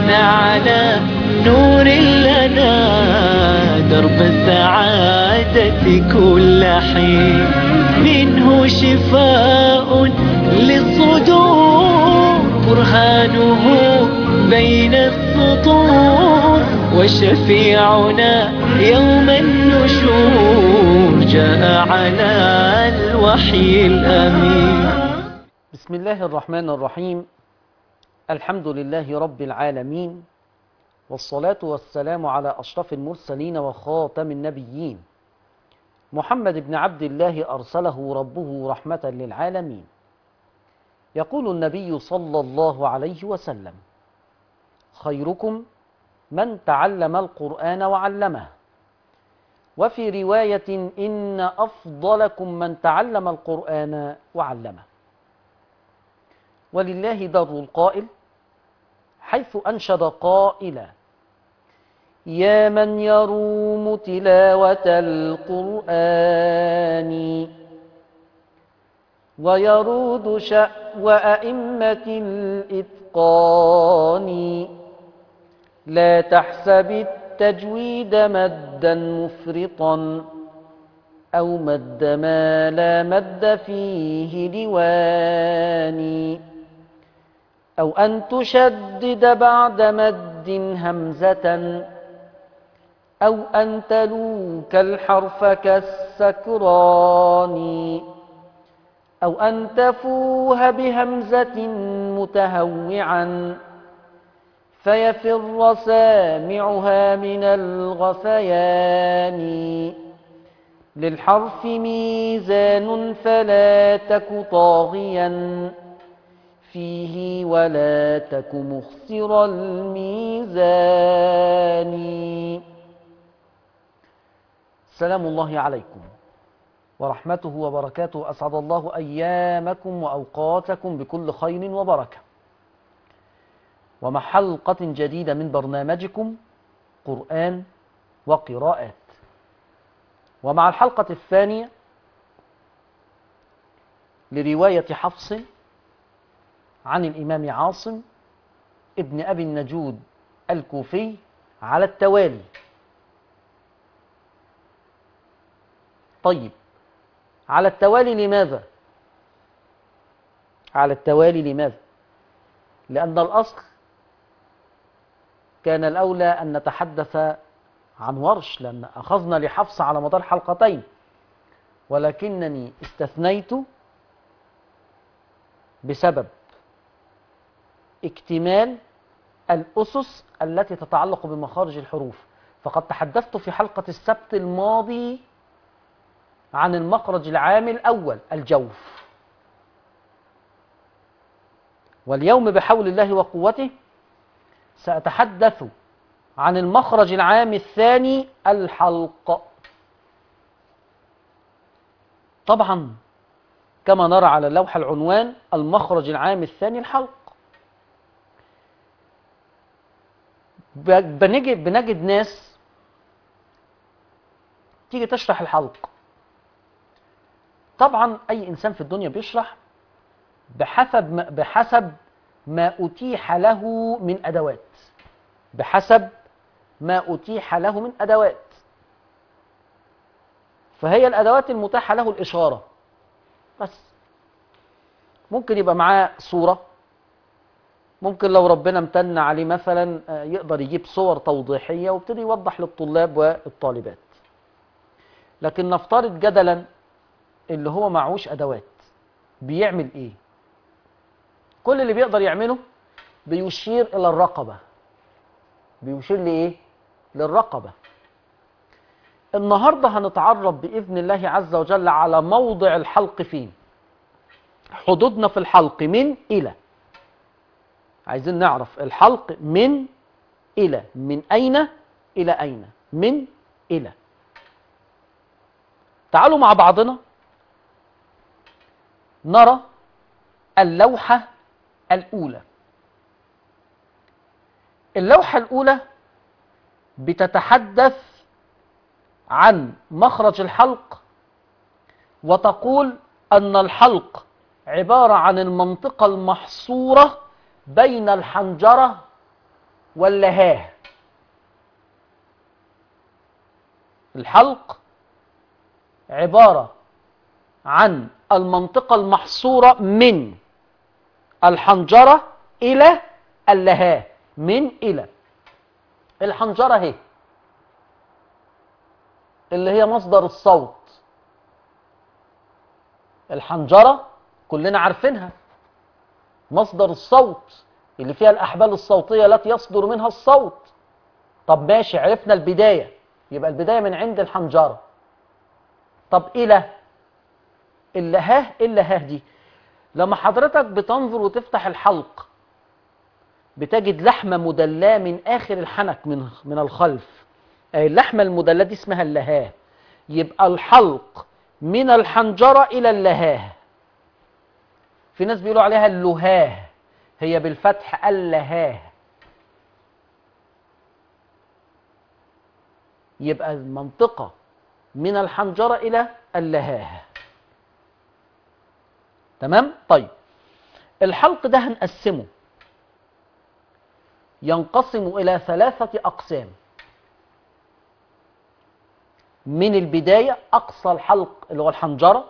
على نور لنا درب السعادة كل حين منه شفاء للصدور برهانه بين السطور وشفيعنا يوم النشور جاء على الوحي الأمين بسم الله الرحمن الرحيم الحمد لله رب العالمين والصلاة والسلام على أشرف المرسلين وخاتم النبيين محمد بن عبد الله أرسله ربه رحمة للعالمين يقول النبي صلى الله عليه وسلم خيركم من تعلم القرآن وعلمه وفي رواية إن أفضلكم من تعلم القرآن وعلمه ولله در القائل حيث أنشد قائلا يا من يروم تلاوة القرآن ويرود شأو أئمة الإتقان لا تحسب التجويد مدا مفرطا أو مد ما لا مد فيه لواني أو أن تشدد بعد مد همزة أو أن تلوك الحرف كالسكران أو أن تفوه بهمزة متهوعا فيفر سامعها من الغثيان للحرف ميزان فلا تك طاغيا فيه ولا تك مخسر الميزان سلام الله عليكم ورحمته وبركاته أسعد الله أيامكم وأوقاتكم بكل خير وبركة ومع حلقة جديدة من برنامجكم قرآن وقراءات ومع الحلقة الثانية لرواية حفص عن الإمام عاصم ابن أبي النجود الكوفي على التوالي طيب على التوالي لماذا على التوالي لماذا لأن الأصل كان الأولى أن نتحدث عن ورش لأن أخذنا لحفص على مدار حلقتين ولكنني استثنيت بسبب اكتمال الأسس التي تتعلق بمخارج الحروف فقد تحدثت في حلقة السبت الماضي عن المخرج العام الأول الجوف واليوم بحول الله وقوته سأتحدث عن المخرج العام الثاني الحلق طبعا كما نرى على اللوحة العنوان المخرج العام الثاني الحلق بنجد, بنجد ناس تيجي تشرح الحلق طبعا أي إنسان في الدنيا بيشرح بحسب ما, بحسب ما أتيح له من أدوات بحسب ما أتيح له من أدوات فهي الأدوات المتاحة له الإشارة بس ممكن يبقى معاه صورة ممكن لو ربنا امتن عليه مثلا يقدر يجيب صور توضيحية وابتدي يوضح للطلاب والطالبات لكن نفترض جدلا اللي هو معهوش أدوات بيعمل إيه كل اللي بيقدر يعمله بيشير إلى الرقبة بيشير لإيه للرقبة النهاردة هنتعرف بإذن الله عز وجل على موضع الحلق فين حدودنا في الحلق من إلى عايزين نعرف الحلق من إلى من أين إلى أين من إلى تعالوا مع بعضنا نرى اللوحة الأولى اللوحة الأولى بتتحدث عن مخرج الحلق وتقول أن الحلق عبارة عن المنطقة المحصورة بين الحنجرة واللهاه الحلق عبارة عن المنطقة المحصورة من الحنجرة إلى اللهاه من إلى الحنجرة هي اللي هي مصدر الصوت الحنجرة كلنا عارفينها مصدر الصوت اللي فيها الأحبال الصوتية التي يصدر منها الصوت طب ماشي عرفنا البداية يبقى البداية من عند الحنجرة طب إلى اللهاه اللهاه دي لما حضرتك بتنظر وتفتح الحلق بتجد لحمة مدلاة من آخر الحنك من من الخلف أي اللحمة المدلاة دي اسمها اللهاه يبقى الحلق من الحنجرة إلى اللهاه في ناس بيقولوا عليها اللهاه هي بالفتح اللهاه يبقى المنطقة من الحنجرة إلى اللهاه تمام؟ طيب الحلق ده هنقسمه ينقسم إلى ثلاثة أقسام من البداية أقصى الحلق اللي هو الحنجرة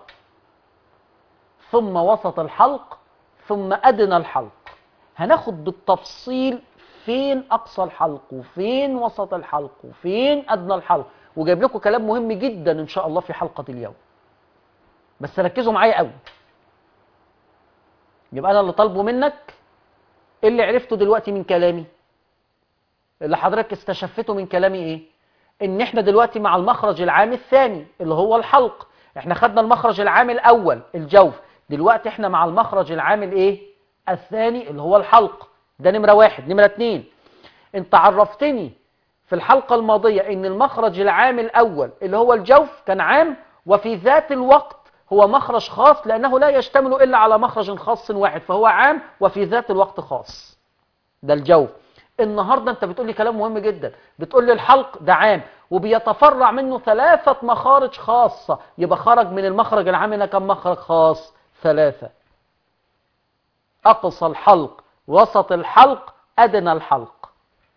ثم وسط الحلق ثم أدنى الحلق هناخد بالتفصيل فين أقصى الحلق وفين وسط الحلق وفين أدنى الحلق وجايب لكم كلام مهم جدا إن شاء الله في حلقة اليوم بس ركزوا معايا قوي يبقى أنا اللي طالبه منك إيه اللي عرفته دلوقتي من كلامي اللي حضرتك استشفته من كلامي إيه إن إحنا دلوقتي مع المخرج العام الثاني اللي هو الحلق إحنا خدنا المخرج العام الأول الجوف دلوقتي إحنا مع المخرج العام الإيه الثاني اللي هو الحلق ده نمرة واحد نمرة اتنين انت عرفتني في الحلقة الماضية ان المخرج العام الاول اللي هو الجوف كان عام وفي ذات الوقت هو مخرج خاص لانه لا يشتمل الا على مخرج خاص واحد فهو عام وفي ذات الوقت خاص ده الجوف النهاردة انت بتقول لي كلام مهم جدا بتقول لي الحلق ده عام وبيتفرع منه ثلاثة مخارج خاصة يبقى خرج من المخرج العام هنا كم مخرج خاص ثلاثة أقصى الحلق وسط الحلق أدنى الحلق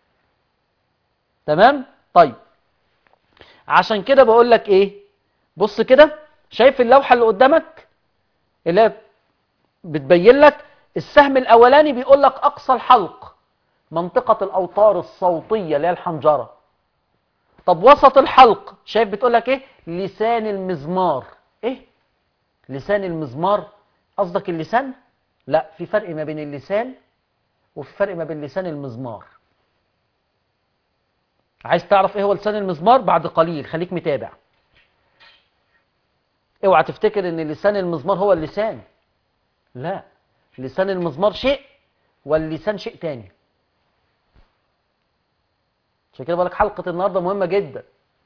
تمام طيب عشان كده بقول لك ايه بص كده شايف اللوحة اللي قدامك اللي هي بتبين لك السهم الاولاني بيقول لك اقصى الحلق منطقة الاوتار الصوتية اللي هي الحنجرة طب وسط الحلق شايف بتقول لك ايه لسان المزمار ايه لسان المزمار قصدك اللسان لا في فرق ما بين اللسان وفي فرق ما بين لسان المزمار عايز تعرف ايه هو لسان المزمار بعد قليل خليك متابع اوعى تفتكر ان لسان المزمار هو اللسان لا لسان المزمار شيء واللسان شيء تاني عشان كده بالك حلقة النهاردة مهمة جدا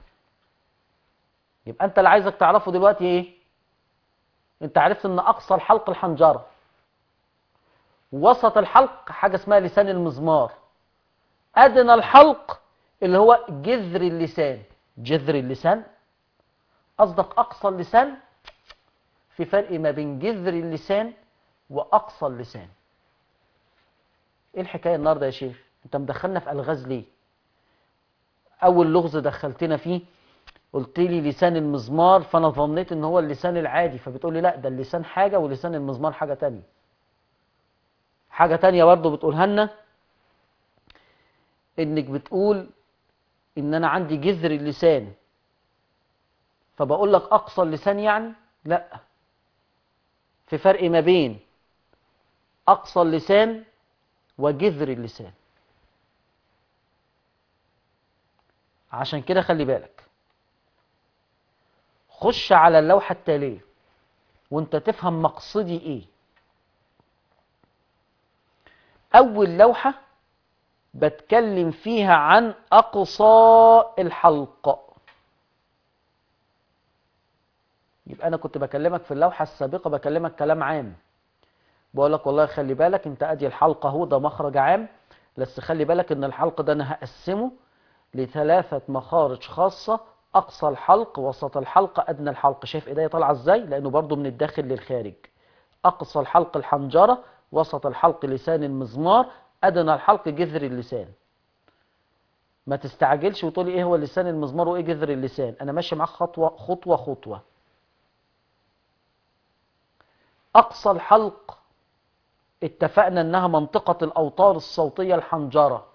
يبقى انت اللي عايزك تعرفه دلوقتي ايه انت عرفت ان اقصى الحلق الحنجرة وسط الحلق حاجة اسمها لسان المزمار ادنى الحلق اللي هو جذر اللسان جذر اللسان قصدك اقصى اللسان في فرق ما بين جذر اللسان واقصى اللسان ايه الحكايه النهارده يا شيخ انت مدخلنا في الغاز ليه اول لغز دخلتنا فيه قلت لي لسان المزمار فانا ظنيت ان هو اللسان العادي فبتقول لي لا ده اللسان حاجه ولسان المزمار حاجه تانية حاجه تانية برضه بتقولها لنا انك بتقول ان انا عندي جذر اللسان فبقول لك اقصى اللسان يعني لا في فرق ما بين اقصى اللسان وجذر اللسان عشان كده خلي بالك خش على اللوحة التالية وانت تفهم مقصدي ايه اول لوحة بتكلم فيها عن اقصى الحلقة يبقى انا كنت بكلمك في اللوحة السابقة بكلمك كلام عام بقول لك والله خلي بالك انت ادي الحلقة اهو ده مخرج عام بس خلي بالك ان الحلقة ده انا هقسمه لثلاثة مخارج خاصة اقصى الحلق وسط الحلقة ادنى الحلق شايف ايديا طالعة ازاي لانه برضو من الداخل للخارج اقصى الحلق الحنجرة وسط الحلق لسان المزمار ادنى الحلق جذر اللسان ما تستعجلش وتقولي ايه هو اللسان المزمار وايه جذر اللسان انا ماشي معاك خطوه خطوه خطوه اقصى الحلق اتفقنا انها منطقه الاوتار الصوتيه الحنجره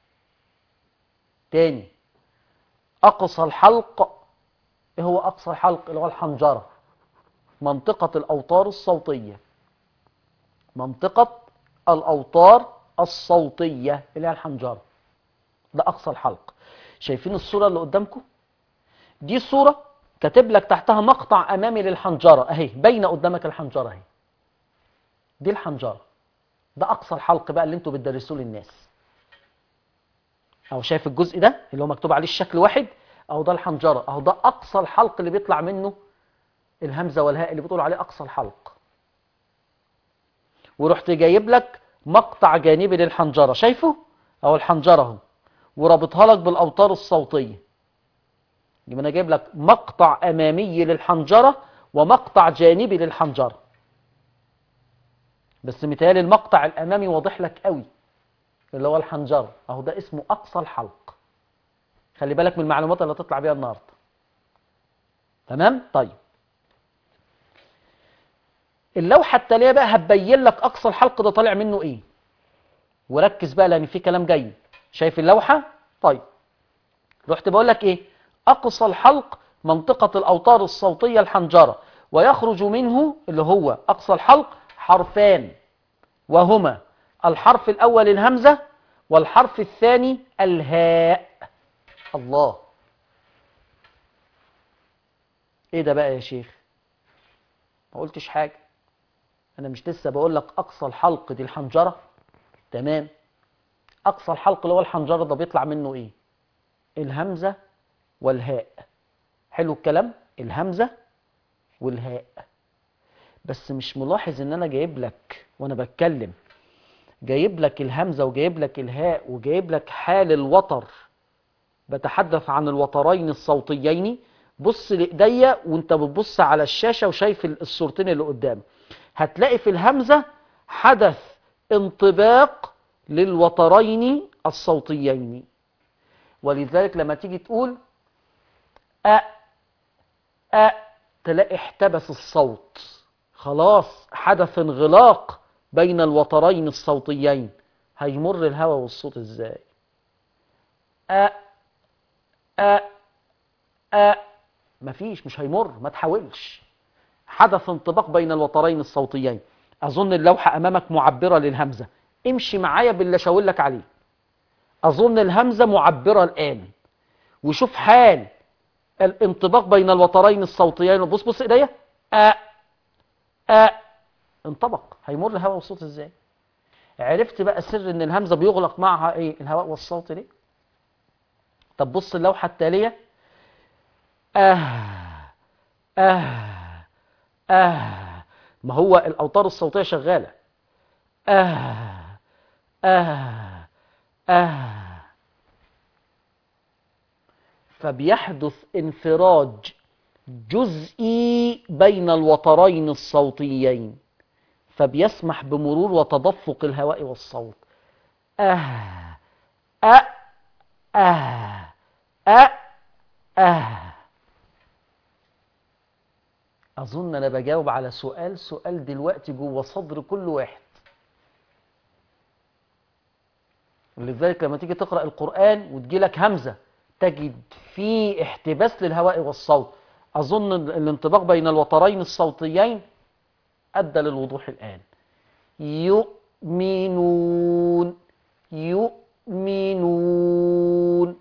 تاني اقصى الحلق ايه هو اقصى الحلق اللي هو الحنجره منطقه الاوتار الصوتيه منطقه الاوتار الصوتيه اللي هي الحنجره ده اقصى الحلق شايفين الصوره اللي قدامكم دي صوره كاتب لك تحتها مقطع امامي للحنجره اهي باينه قدامك الحنجره اهي دي الحنجره ده اقصى الحلق بقى اللي انتوا بتدرسوه للناس اهو شايف الجزء ده اللي هو مكتوب عليه الشكل واحد اهو ده الحنجره اهو ده اقصى الحلق اللي بيطلع منه الهمزه والهاء اللي بتقول عليه اقصى الحلق ورحت جايب لك مقطع جانبي للحنجره شايفه اهو الحنجره اهو ورابطها لك بالاوتار الصوتيه يبقى انا جايب لك مقطع امامي للحنجره ومقطع جانبي للحنجره بس متهيألي المقطع الامامي واضح لك قوي اللي هو الحنجره اهو ده اسمه اقصى الحلق خلي بالك من المعلومات اللي هتطلع بيها النهارده تمام طيب اللوحه التاليه بقى هتبين لك اقصى الحلق ده طالع منه ايه وركز بقى لان في كلام جاي شايف اللوحه طيب رحت بقول لك ايه اقصى الحلق منطقه الاوتار الصوتيه الحنجره ويخرج منه اللي هو اقصى الحلق حرفان وهما الحرف الاول الهمزه والحرف الثاني الهاء الله ايه ده بقى يا شيخ ما قلتش حاجه انا مش لسه بقول لك اقصى الحلق دي الحنجره تمام اقصى الحلق اللي هو الحنجره ده بيطلع منه ايه الهمزه والهاء حلو الكلام الهمزه والهاء بس مش ملاحظ ان انا جايب لك وانا بتكلم جايب لك الهمزه وجايب لك الهاء وجايب لك حال الوتر بتحدث عن الوترين الصوتيين بص لايديا وانت بتبص على الشاشه وشايف الصورتين اللي قدام هتلاقي في الهمزه حدث انطباق للوترين الصوتيين ولذلك لما تيجي تقول أ أ تلاقي احتبس الصوت خلاص حدث انغلاق بين الوترين الصوتيين هيمر الهواء والصوت ازاي أ أ أ مفيش مش هيمر ما تحاولش حدث انطباق بين الوترين الصوتيين اظن اللوحه امامك معبره للهمزه امشي معايا باللي شاور لك عليه اظن الهمزه معبره الان وشوف حال الانطباق بين الوترين الصوتيين بص بص ايديا أ أ انطبق هيمر الهواء والصوت ازاي عرفت بقى سر ان الهمزه بيغلق معها ايه الهواء والصوت ليه طب بص اللوحه التاليه اه اه اه ما هو الاوتار الصوتيه شغاله اه اه اه فبيحدث انفراج جزئي بين الوترين الصوتيين فبيسمح بمرور وتدفق الهواء والصوت آه آه آه آه آه أظن أنا بجاوب على سؤال سؤال دلوقتي جوه صدر كل واحد ولذلك لما تيجي تقرأ القرآن وتجي لك همزة تجد فيه احتباس للهواء والصوت أظن الانطباق بين الوترين الصوتيين أدى للوضوح الآن يؤمنون يؤمنون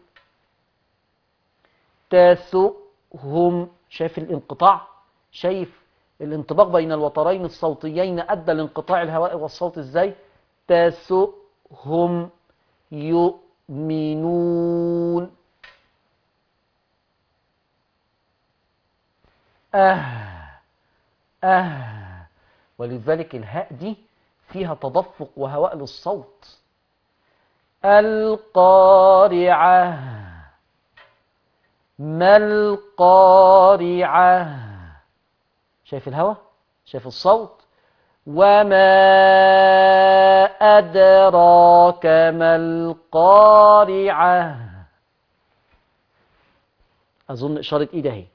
تسؤهم شايف الانقطاع شايف الانطباق بين الوترين الصوتيين أدى لانقطاع الهواء والصوت ازاي تسؤهم يؤمنون آه آه ولذلك الهاء دي فيها تدفق وهواء للصوت القارعة ما القارعة شايف الهواء شايف الصوت وما أدراك ما القارعة اظن اشاره ايد اهي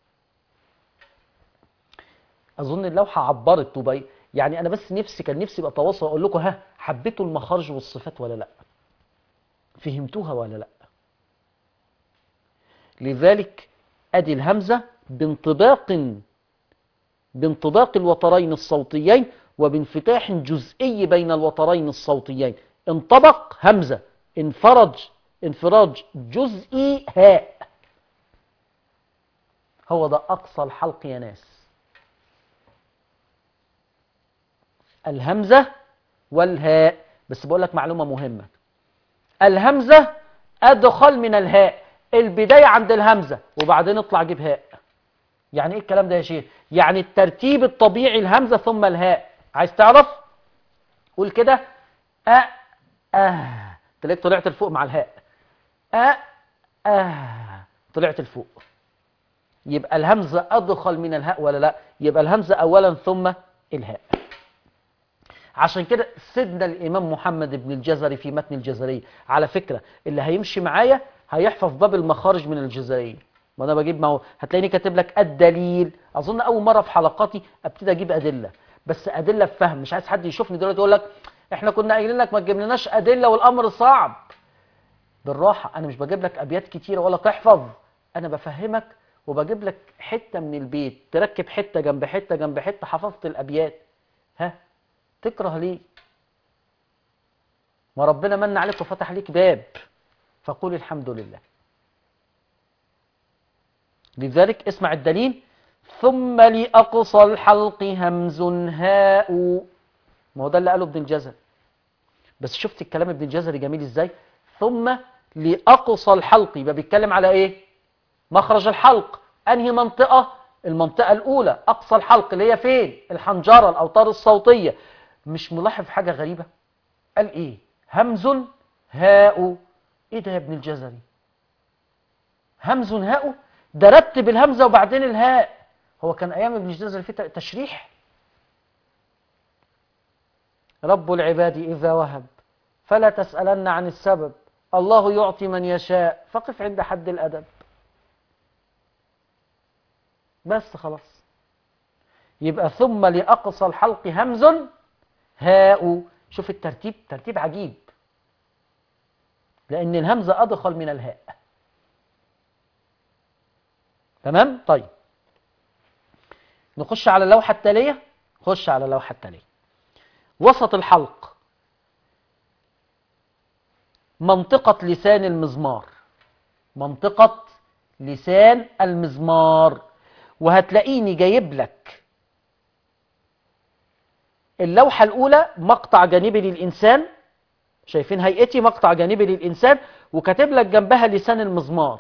اظن اللوحه عبرت وبي يعني انا بس نفسي كان نفسي ابقى اتواصل اقول لكم ها حبيتوا المخارج والصفات ولا لا فهمتوها ولا لا لذلك ادي الهمزه بانطباق بانطباق الوترين الصوتيين وبانفتاح جزئي بين الوترين الصوتيين انطبق همزه انفرج انفراج جزئي هاء هو ده اقصى الحلق يا ناس الهمزة والهاء بس بقول لك معلومة مهمة الهمزة أدخل من الهاء البداية عند الهمزة وبعدين اطلع جيب هاء يعني ايه الكلام ده يا شيخ يعني الترتيب الطبيعي الهمزة ثم الهاء عايز تعرف قول كده أ أه تلاقيك طلعت لفوق مع الهاء أ أه طلعت لفوق يبقى الهمزة أدخل من الهاء ولا لا يبقى الهمزة أولا ثم الهاء عشان كده سيدنا الإمام محمد بن الجزري في متن الجزرية على فكرة اللي هيمشي معايا هيحفظ باب المخارج من الجزرية وانا بجيب ما هو هتلاقيني كاتب لك الدليل اظن اول مره في حلقاتي ابتدي اجيب ادله بس ادله بفهم مش عايز حد يشوفني دلوقتي يقول لك احنا كنا قايلين لك ما تجيب لناش ادله والامر صعب بالراحه انا مش بجيب لك ابيات كتيره ولا تحفظ انا بفهمك وبجيب لك حته من البيت تركب حته جنب حته جنب حته حفظت الابيات ها تكره ليه ما ربنا من عليك وفتح عليك باب فقول الحمد لله لذلك اسمع الدليل ثم لأقصى الحلق همز هاء ما هو ده اللي قاله ابن الجزري بس شفت الكلام ابن الجزري جميل ازاي ثم لأقصى الحلق يبقى بيتكلم على ايه مخرج الحلق انهي منطقة المنطقة الاولى اقصى الحلق اللي هي فين الحنجرة الاوتار الصوتية مش ملاحظ حاجة غريبة قال ايه همز هاء ايه ده يا ابن الجزري همز هاء ده رتب الهمزة وبعدين الهاء هو كان ايام ابن الجزري في تشريح رب العباد اذا وهب فلا تسألن عن السبب الله يعطي من يشاء فقف عند حد الادب بس خلاص يبقى ثم لأقصى الحلق همز هاء شوف الترتيب ترتيب عجيب لأن الهمزة أدخل من الهاء تمام طيب نخش على اللوحة التالية خش على اللوحة التالية وسط الحلق منطقة لسان المزمار منطقة لسان المزمار وهتلاقيني جايب لك اللوحة الأولى مقطع جانبي للإنسان شايفين هيئتي مقطع جانبي للإنسان وكاتب لك جنبها لسان المزمار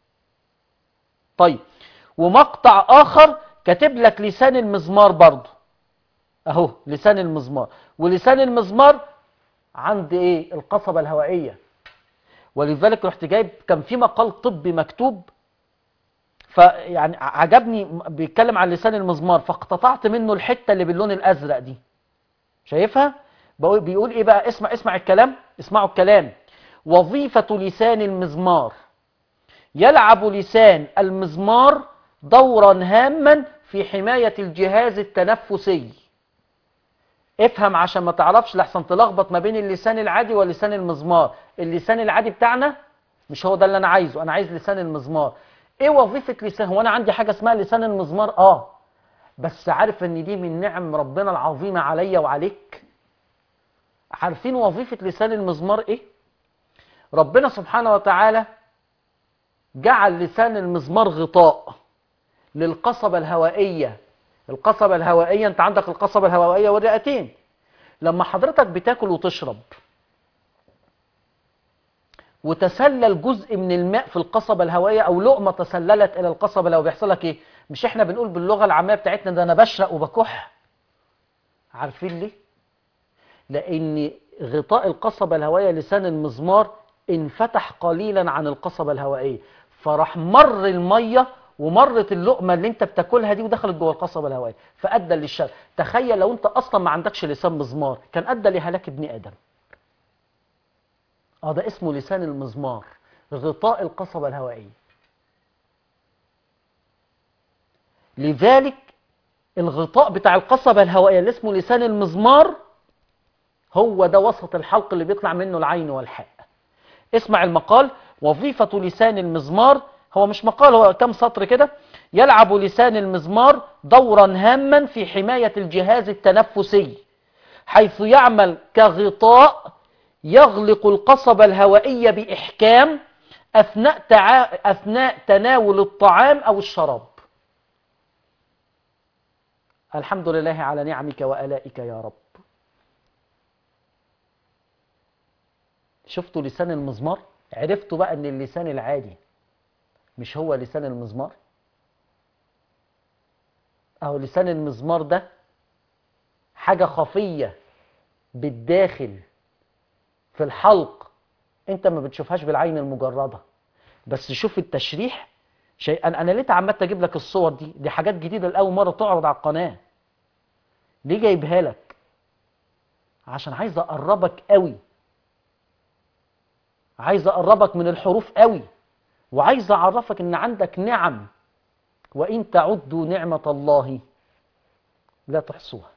طيب ومقطع آخر كاتب لك لسان المزمار برضه أهو لسان المزمار ولسان المزمار عند إيه القصبة الهوائية ولذلك رحت جايب كان في مقال طبي مكتوب فيعني عجبني بيتكلم عن لسان المزمار فاقتطعت منه الحتة اللي باللون الأزرق دي شايفها بقول بيقول ايه بقى اسمع اسمع الكلام اسمعوا الكلام وظيفة لسان المزمار يلعب لسان المزمار دورا هاما في حماية الجهاز التنفسي افهم عشان ما تعرفش لحسن تلخبط ما بين اللسان العادي ولسان المزمار اللسان العادي بتاعنا مش هو ده اللي انا عايزه انا عايز لسان المزمار ايه وظيفة لسان هو انا عندي حاجة اسمها لسان المزمار اه بس عارف ان دي من نعم ربنا العظيمة عليا وعليك عارفين وظيفة لسان المزمار ايه ربنا سبحانه وتعالى جعل لسان المزمار غطاء للقصبة الهوائية القصبة الهوائية انت عندك القصبة الهوائية والرئتين لما حضرتك بتاكل وتشرب وتسلل جزء من الماء في القصبة الهوائية او لقمة تسللت الى القصبة لو بيحصل لك ايه مش احنا بنقول باللغة العامية بتاعتنا ده انا بشرق وبكح عارفين ليه لان غطاء القصبة الهوائية لسان المزمار انفتح قليلا عن القصبة الهوائية فراح مر المية ومرت اللقمة اللي انت بتاكلها دي ودخلت جوه القصبة الهوائية فأدى للشر تخيل لو انت اصلا ما عندكش لسان مزمار كان أدى لهلاك ابن آدم اه ده اسمه لسان المزمار غطاء القصبة الهوائية لذلك الغطاء بتاع القصبة الهوائية اللي اسمه لسان المزمار هو ده وسط الحلق اللي بيطلع منه العين والحاء اسمع المقال وظيفة لسان المزمار هو مش مقال هو كم سطر كده يلعب لسان المزمار دورا هاما في حماية الجهاز التنفسي حيث يعمل كغطاء يغلق القصبة الهوائية بإحكام أثناء, تع... أثناء تناول الطعام أو الشراب الحمد لله على نعمك وآلائك يا رب شفتوا لسان المزمار عرفتوا بقى ان اللسان العادي مش هو لسان المزمار اهو لسان المزمار ده حاجة خفية بالداخل في الحلق انت ما بتشوفهاش بالعين المجردة بس شوف التشريح شيء انا انا ليه عمال اجيب لك الصور دي دي حاجات جديدة لاول مرة تعرض على القناة ليه جايبها لك عشان عايز اقربك قوي عايز اقربك من الحروف قوي وعايز اعرفك ان عندك نعم وان تعدوا نعمة الله لا تحصوها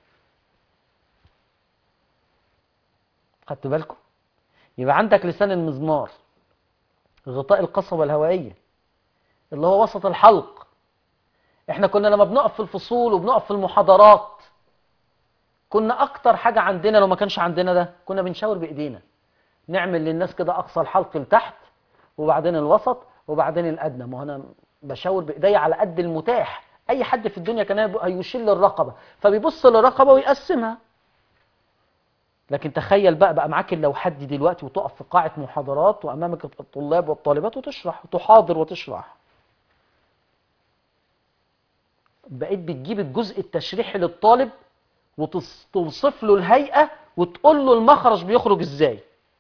خدتوا بالكم يبقى عندك لسان المزمار غطاء القصبة الهوائية اللي هو وسط الحلق احنا كنا لما بنقف في الفصول وبنقف في المحاضرات كنا اكتر حاجة عندنا لو ما كانش عندنا ده كنا بنشاور بايدينا نعمل للناس كده اقصى الحلق لتحت وبعدين الوسط وبعدين الادنى ما انا بشاور بايديا على قد المتاح اي حد في الدنيا كان هيشيل الرقبه فبيبص للرقبه ويقسمها لكن تخيل بقى بقى معاك اللوحات دي دلوقتي وتقف في قاعه محاضرات وامامك الطلاب والطالبات وتشرح وتحاضر وتشرح بقيت بتجيب الجزء التشريحي للطالب وتوصف له الهيئه وتقول له المخرج بيخرج ازاي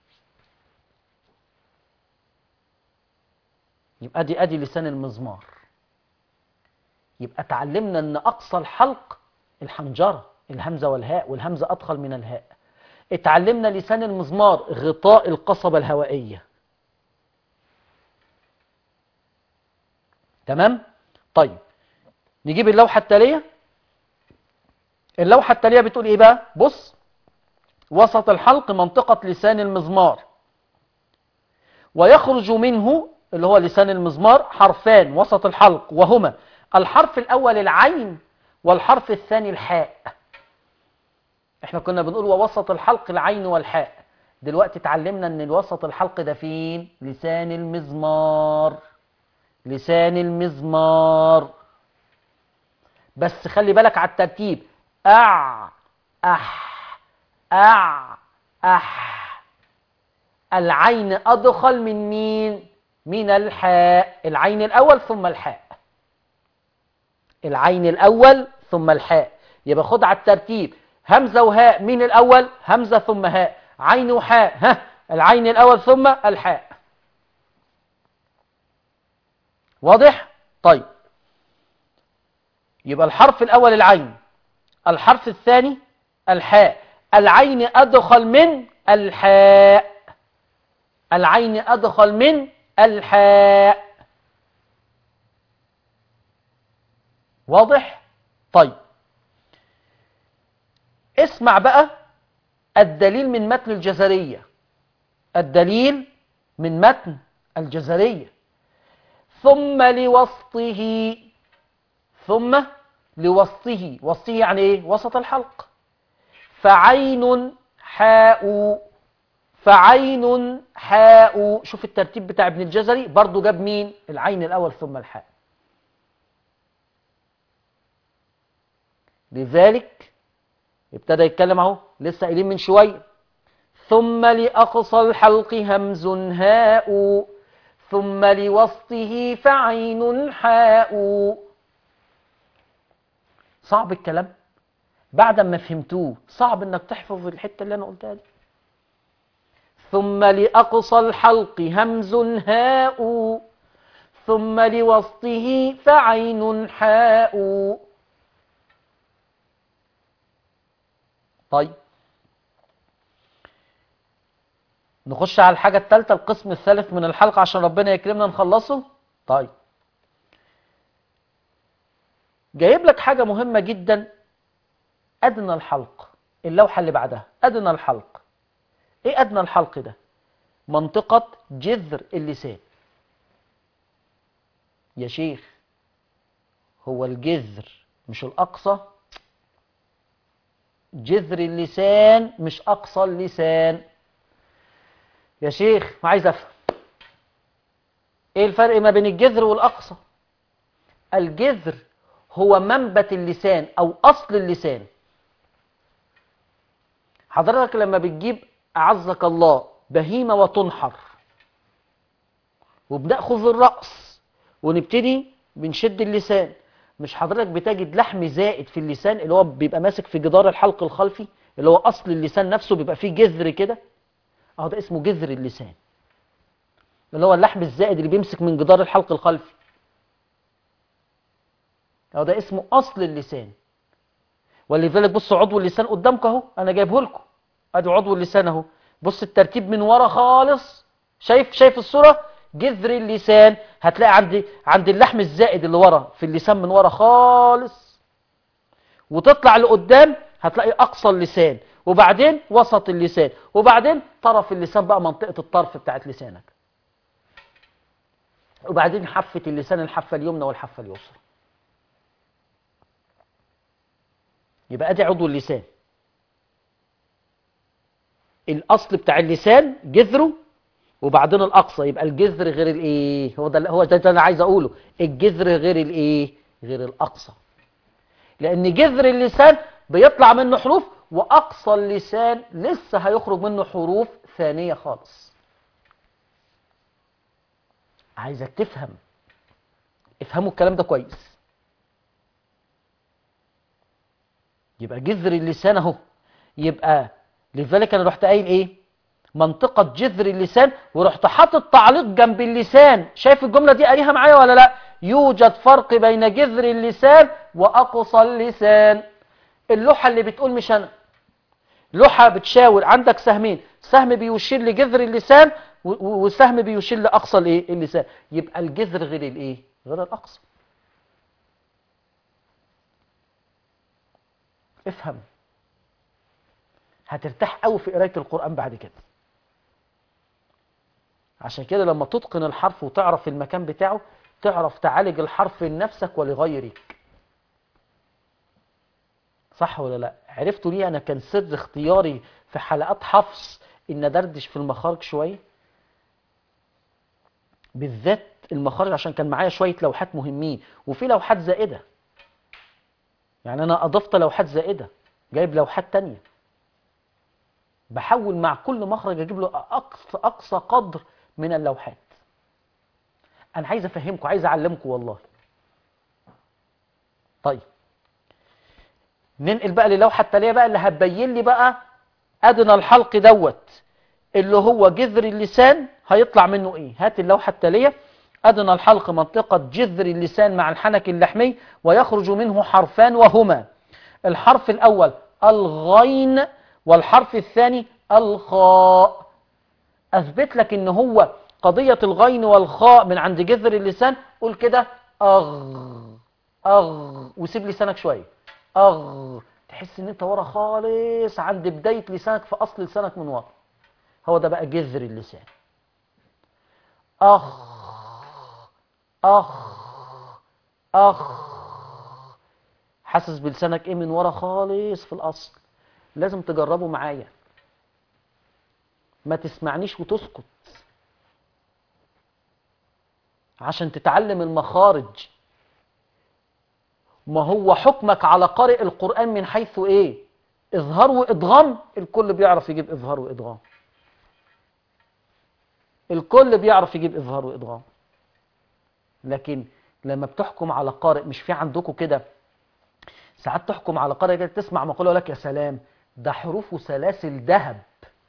يبقى دي ادي لسان المزمار يبقى تعلمنا ان اقصى الحلق الحنجره الهمزه والهاء والهمزه ادخل من الهاء اتعلمنا لسان المزمار غطاء القصبه الهوائيه تمام طيب نجيب اللوحه التاليه اللوحه التاليه بتقول ايه بقى بص وسط الحلق منطقه لسان المزمار ويخرج منه اللي هو لسان المزمار حرفان وسط الحلق وهما الحرف الأول العين والحرف الثاني الحاء احنا كنا بنقول ووسط الحلق العين والحاء دلوقتي اتعلمنا ان الوسط الحلق ده فين لسان المزمار لسان المزمار بس خلي بالك على الترتيب أع أح أع أح العين أدخل من مين من الحاء العين الأول ثم الحاء العين الأول ثم الحاء يبقى خد على الترتيب همزة وهاء مين الأول همزة ثم هاء عين وحاء ها العين الأول ثم الحاء واضح طيب يبقى الحرف الأول العين الحرف الثاني الحاء العين أدخل من الحاء العين أدخل من الحاء واضح طيب اسمع بقى الدليل من متن الجزرية الدليل من متن الجزرية ثم لوسطه ثم لوسطه وسطه يعني ايه وسط الحلق فعين حاء فعين حاء شوف الترتيب بتاع ابن الجزري برضو جاب مين العين الأول ثم الحاء لذلك ابتدى يتكلم اهو لسه قايلين من شويه ثم لأقصى الحلق همز هاء ثم لوسطه فعين حاء صعب الكلام بعد ما فهمتوه صعب انك تحفظ الحته اللي انا قلتها دي ثم لأقصى الحلق همز هاء ثم لوسطه فعين حاء طيب نخش على الحاجة الثالثة القسم الثالث من الحلقة عشان ربنا يكرمنا نخلصه طيب جايب لك حاجة مهمة جدا أدنى الحلق اللوحة اللي بعدها أدنى الحلق إيه أدنى الحلق ده منطقة جذر اللسان يا شيخ هو الجذر مش الأقصى جذر اللسان مش أقصى اللسان يا شيخ ما عايز أفهم إيه الفرق ما بين الجذر والأقصى الجذر هو منبت اللسان أو أصل اللسان حضرتك لما بتجيب أعزك الله بهيمة وتنحر وبنأخذ الرأس ونبتدي بنشد اللسان مش حضرتك بتجد لحم زائد في اللسان اللي هو بيبقى ماسك في جدار الحلق الخلفي اللي هو أصل اللسان نفسه بيبقى فيه جذر كده أهو ده اسمه جذر اللسان اللي هو اللحم الزائد اللي بيمسك من جدار الحلق الخلفي أهو ده اسمه أصل اللسان ولذلك بصوا عضو اللسان قدامك اهو انا جايبه لكم ادي عضو اللسان اهو بص الترتيب من ورا خالص شايف شايف الصوره جذر اللسان هتلاقي عند عند اللحم الزائد اللي ورا في اللسان من ورا خالص وتطلع لقدام هتلاقي اقصى اللسان وبعدين وسط اللسان وبعدين طرف اللسان بقى منطقه الطرف بتاعت لسانك وبعدين حافه اللسان الحافه اليمنى والحافه اليسرى يبقى ادي عضو اللسان الاصل بتاع اللسان جذره وبعدين الاقصى يبقى الجذر غير الايه هو ده هو ده, ده انا عايز اقوله الجذر غير الايه غير الاقصى لان جذر اللسان بيطلع منه حروف واقصى اللسان لسه هيخرج منه حروف ثانيه خالص عايزك تفهم افهموا الكلام ده كويس يبقى جذر اللسان اهو يبقى لذلك انا رحت قايل ايه منطقة جذر اللسان ورحت حاطط تعليق جنب اللسان شايف الجملة دي قاريها معايا ولا لا يوجد فرق بين جذر اللسان وأقصى اللسان اللوحة اللي بتقول مش أنا لوحة بتشاور عندك سهمين سهم بيشير لجذر اللسان وسهم بيشير لأقصى الايه اللسان يبقى الجذر غير الايه غير الأقصى افهم هترتاح قوي في قرايه القران بعد كده عشان كده لما تتقن الحرف وتعرف المكان بتاعه تعرف تعالج الحرف لنفسك ولغيرك صح ولا لا عرفتوا ليه انا كان سر اختياري في حلقات حفص ان دردش في المخارج شويه بالذات المخارج عشان كان معايا شويه لوحات مهمين وفي لوحات زائده يعني انا اضفت لوحات زائده جايب لوحات تانية بحاول مع كل مخرج اجيب له اقصى اقصى قدر من اللوحات انا عايز افهمكم عايز اعلمكم والله طيب ننقل بقى للوحه التاليه بقى اللي هتبين لي بقى ادنى الحلق دوت اللي هو جذر اللسان هيطلع منه ايه هات اللوحه التاليه أدنى الحلق منطقة جذر اللسان مع الحنك اللحمي ويخرج منه حرفان وهما الحرف الأول الغين والحرف الثاني الخاء أثبت لك إن هو قضية الغين والخاء من عند جذر اللسان قول كده أغ أغ وسيب لسانك شوية أغ تحس إن أنت ورا خالص عند بداية لسانك في أصل لسانك من ورا هو ده بقى جذر اللسان أخ أخ أخ حاسس بلسانك إيه من ورا خالص في الأصل لازم تجربه معايا ما تسمعنيش وتسكت عشان تتعلم المخارج ما هو حكمك على قارئ القرآن من حيث إيه إظهار وإدغام الكل بيعرف يجيب إظهار وإدغام الكل بيعرف يجيب إظهار وإدغام لكن لما بتحكم على قارئ مش في عندكم كده ساعات تحكم على قارئ كده تسمع مقولة لك يا سلام ده حروفه سلاسل ذهب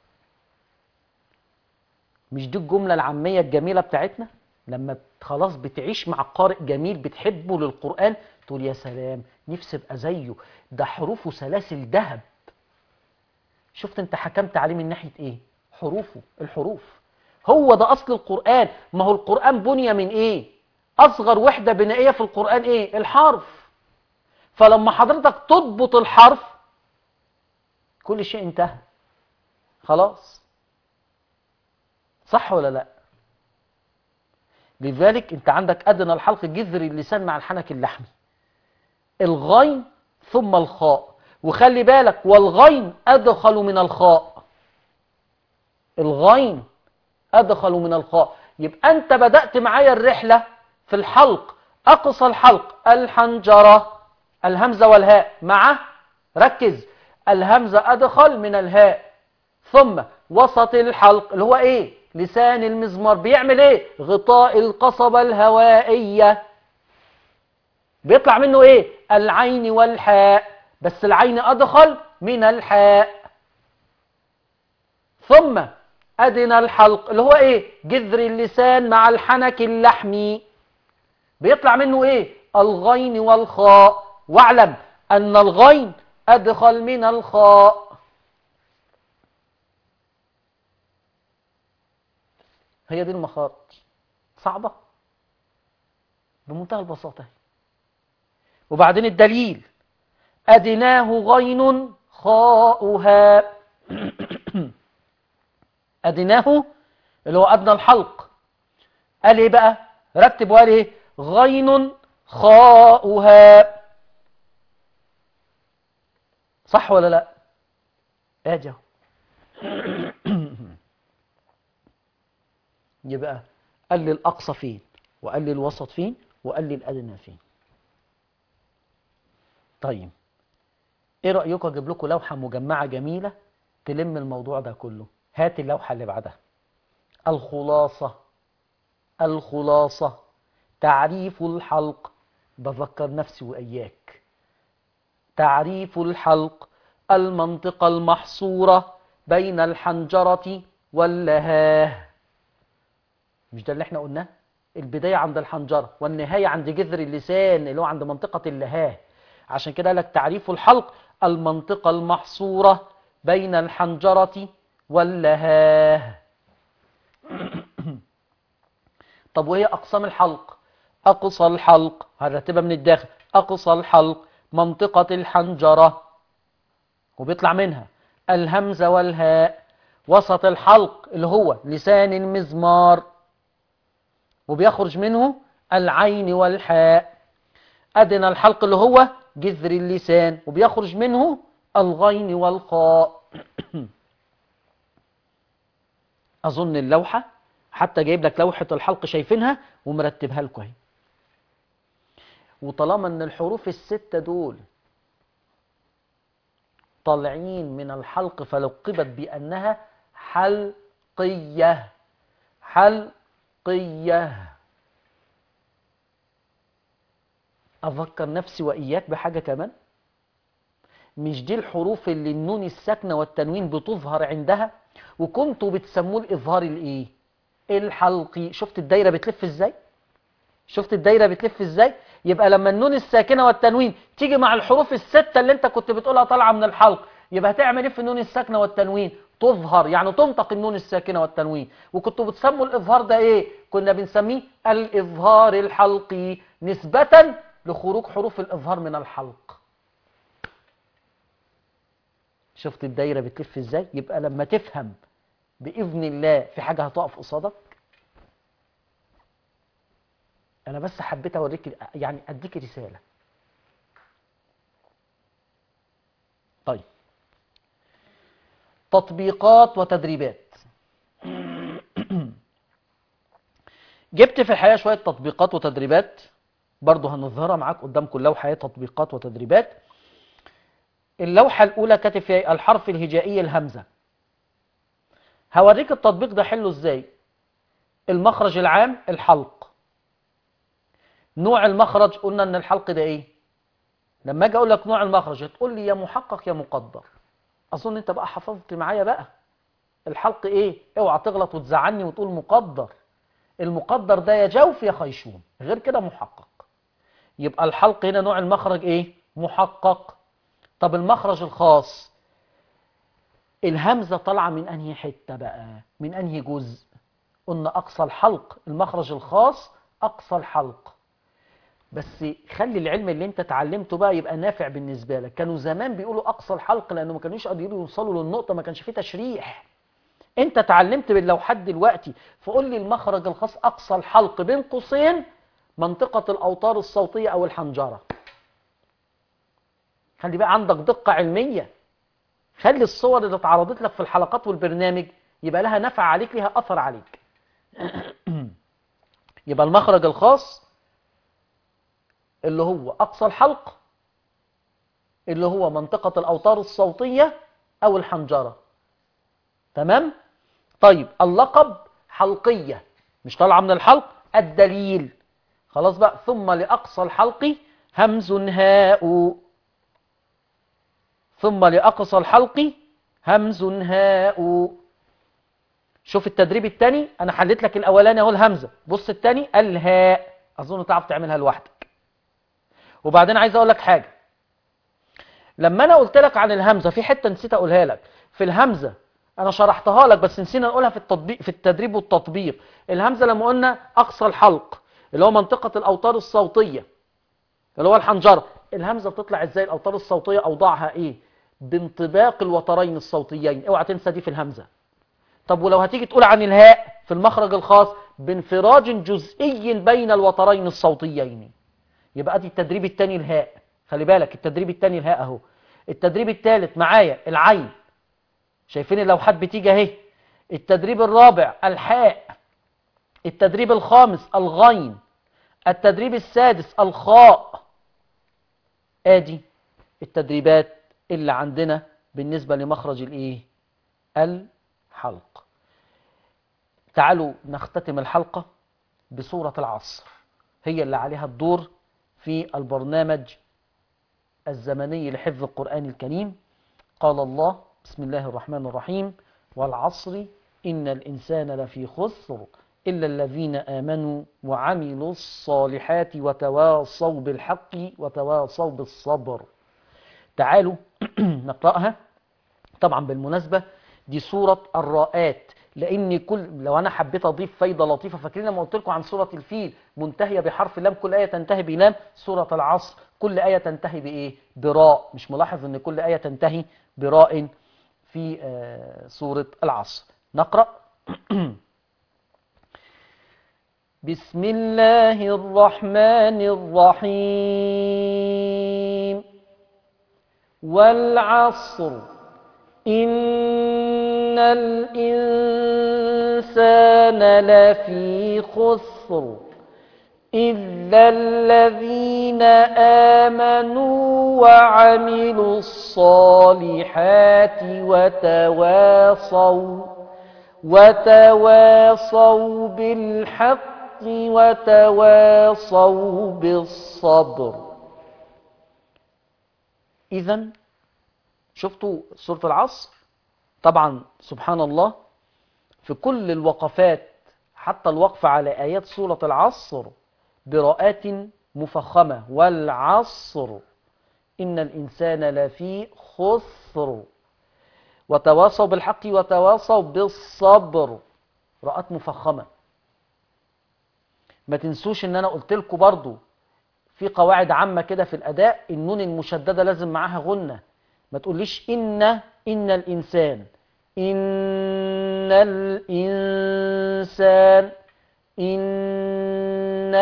مش دي الجملة العامية الجميلة بتاعتنا لما خلاص بتعيش مع قارئ جميل بتحبه للقرآن تقول يا سلام نفسي ابقى زيه ده حروفه سلاسل ذهب شفت انت حكمت عليه من ناحية ايه حروفه الحروف هو ده اصل القرآن ما هو القرآن بني من ايه اصغر وحدة بنائية في القرآن ايه الحرف فلما حضرتك تضبط الحرف كل شيء انتهى خلاص صح ولا لا لذلك انت عندك ادنى الحلق جذر اللسان مع الحنك اللحمي الغين ثم الخاء وخلي بالك والغين ادخل من الخاء الغين ادخل من الخاء يبقى انت بدأت معايا الرحلة في الحلق اقصى الحلق الحنجرة الهمزة والهاء مع ركز الهمزة ادخل من الهاء ثم وسط الحلق اللي هو ايه لسان المزمار بيعمل ايه غطاء القصبة الهوائية بيطلع منه ايه العين والحاء بس العين ادخل من الحاء ثم ادنى الحلق اللي هو ايه جذر اللسان مع الحنك اللحمي بيطلع منه ايه الغين والخاء واعلم ان الغين ادخل من الخاء هي دي المخارج صعبة بمنتهى البساطة وبعدين الدليل أدناه غين خاؤها أدناه اللي هو أدنى الحلق قال إيه بقى رتب وقال إيه غين خاؤها صح ولا لا ادي اهو يبقى قال لي الأقصى فين وقال لي الوسط فين وقال لي الأدنى فين طيب ايه رأيكم اجيب لكم لوحة مجمعة جميلة تلم الموضوع ده كله هات اللوحة اللي بعدها الخلاصة الخلاصة تعريف الحلق بذكر نفسي وإياك تعريف الحلق المنطقة المحصورة بين الحنجرة واللهاه مش ده اللي احنا قلناه البداية عند الحنجرة والنهاية عند جذر اللسان اللي هو عند منطقة اللهاه عشان كده لك تعريف الحلق المنطقة المحصورة بين الحنجرة واللهاه طب وهي أقسام الحلق أقصى الحلق هنرتبها من الداخل أقصى الحلق منطقة الحنجرة وبيطلع منها الهمزة والهاء وسط الحلق اللي هو لسان المزمار وبيخرج منه العين والحاء أدنى الحلق اللي هو جذر اللسان وبيخرج منه الغين والخاء أظن اللوحة حتى جايب لك لوحة الحلق شايفينها ومرتبها لكم اهي وطالما ان الحروف الستة دول طالعين من الحلق فلقبت بأنها حلقية حلقية أذكر نفسي وإياك بحاجة كمان مش دي الحروف اللي النون الساكنة والتنوين بتظهر عندها وكنتوا بتسموه الإظهار الإيه الحلقي شفت الدايرة بتلف إزاي شفت الدايرة بتلف إزاي يبقى لما النون الساكنة والتنوين تيجي مع الحروف الستة اللي انت كنت بتقولها طالعة من الحلق يبقى هتعمل ايه في النون الساكنة والتنوين تظهر يعني تنطق النون الساكنة والتنوين وكنتوا بتسموا الإظهار ده ايه كنا بنسميه الإظهار الحلقي نسبة لخروج حروف الإظهار من الحلق شفت الدايرة بتلف ازاي يبقى لما تفهم بإذن الله في حاجة هتقف قصادك أنا بس حبيت أوريك يعني أديك رسالة طيب تطبيقات وتدريبات جبت في الحقيقة شوية تطبيقات وتدريبات برضه هنظهرها معاك قدامكم اللوحة هي تطبيقات وتدريبات اللوحة الأولى كاتب فيها الحرف الهجائي الهمزة هوريك التطبيق ده حله ازاي المخرج العام الحلق نوع المخرج قلنا ان الحلق ده ايه لما اجي اقول لك نوع المخرج هتقول لي يا محقق يا مقدر اظن انت بقى حفظت معايا بقى الحلق ايه اوعى تغلط وتزعلني وتقول مقدر المقدر ده يا جوف يا خيشوم غير كده محقق يبقى الحلق هنا نوع المخرج ايه محقق طب المخرج الخاص الهمزة طالعة من أنهي حتة بقى من أنهي جزء قلنا أقصى الحلق المخرج الخاص أقصى الحلق بس خلي العلم اللي انت اتعلمته بقى يبقى نافع بالنسبة لك كانوا زمان بيقولوا اقصى الحلق لانه ما كانوش قادرين يوصلوا للنقطة ما كانش فيه تشريح انت اتعلمت باللوحات دلوقتي فقول لي المخرج الخاص اقصى الحلق بين قوسين منطقة الاوتار الصوتية او الحنجرة خلي بقى عندك دقة علمية خلي الصور اللي اتعرضت لك في الحلقات والبرنامج يبقى لها نفع عليك لها اثر عليك يبقى المخرج الخاص اللي هو أقصى الحلق اللي هو منطقة الأوتار الصوتية أو الحنجرة تمام؟ طيب اللقب حلقية مش طالعة من الحلق الدليل خلاص بقى ثم لأقصى الحلق همز هاء ثم لأقصى الحلق همز هاء شوف التدريب الثاني انا حليت لك الاولاني اهو الهمزه بص الثاني الهاء اظن تعرف تعملها لوحدك وبعدين عايز اقول لك حاجه لما انا قلت لك عن الهمزه في حته نسيت اقولها لك في الهمزه انا شرحتها لك بس نسينا نقولها في التطبيق في التدريب والتطبيق الهمزه لما قلنا اقصى الحلق اللي هو منطقه الاوتار الصوتيه اللي هو الحنجره الهمزه بتطلع ازاي الاوتار الصوتيه اوضاعها ايه بانطباق الوترين الصوتيين اوعى تنسى دي في الهمزه طب ولو هتيجي تقول عن الهاء في المخرج الخاص بانفراج جزئي بين الوترين الصوتيين يبقى دي التدريب الثاني الهاء خلي بالك التدريب الثاني الهاء اهو التدريب الثالث معايا العين شايفين اللوحات بتيجي اهي التدريب الرابع الحاء التدريب الخامس الغين التدريب السادس الخاء ادي التدريبات اللي عندنا بالنسبة لمخرج الايه الحلق تعالوا نختتم الحلقة بصورة العصر هي اللي عليها الدور في البرنامج الزمني لحفظ القرآن الكريم قال الله بسم الله الرحمن الرحيم والعصر إن الإنسان لفي خسر إلا الذين آمنوا وعملوا الصالحات وتواصوا بالحق وتواصوا بالصبر تعالوا نقرأها طبعا بالمناسبة دي سورة الراءات لان كل لو انا حبيت اضيف فايده لطيفه فاكرين لما قلت لكم عن سوره الفيل منتهيه بحرف لام كل ايه تنتهي بلام سوره العصر كل ايه تنتهي بايه براء مش ملاحظ ان كل ايه تنتهي براء في آه سوره العصر نقرا بسم الله الرحمن الرحيم والعصر إن الإنسان لفي خسر إلا الذين آمنوا وعملوا الصالحات وتواصوا وتواصوا بالحق وتواصوا بالصبر إذا شفتوا سورة العصر طبعا سبحان الله في كل الوقفات حتى الوقف على آيات سورة العصر براءات مفخمة والعصر إن الإنسان لفي خسر وتواصوا بالحق وتواصوا بالصبر راءات مفخمة ما تنسوش ان انا قلت لكم برضو في قواعد عامة كده في الأداء النون المشددة لازم معاها غنة ما تقوليش إن إن الإنسان إن الإنسان إن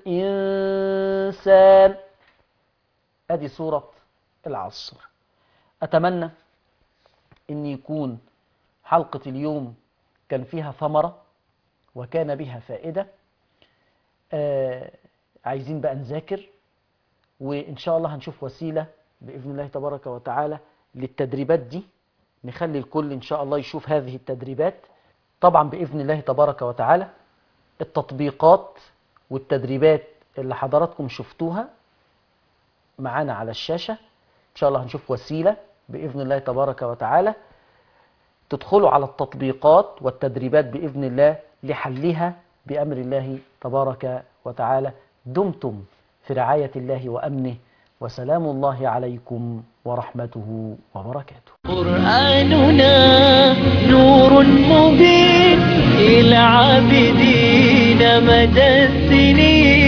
الإنسان أدي سورة العصر أتمنى أن يكون حلقة اليوم كان فيها ثمرة وكان بها فائدة آه عايزين بقى نذاكر وإن شاء الله هنشوف وسيلة بإذن الله تبارك وتعالى للتدريبات دي نخلي الكل إن شاء الله يشوف هذه التدريبات طبعا بإذن الله تبارك وتعالى التطبيقات والتدريبات اللي حضراتكم شفتوها معانا على الشاشة إن شاء الله هنشوف وسيلة بإذن الله تبارك وتعالى تدخلوا على التطبيقات والتدريبات بإذن الله لحلها بأمر الله تبارك وتعالى دمتم في رعاية الله وأمنه وسلام الله عليكم ورحمته وبركاته قرآننا نور مبين إلى عابدين مدى السنين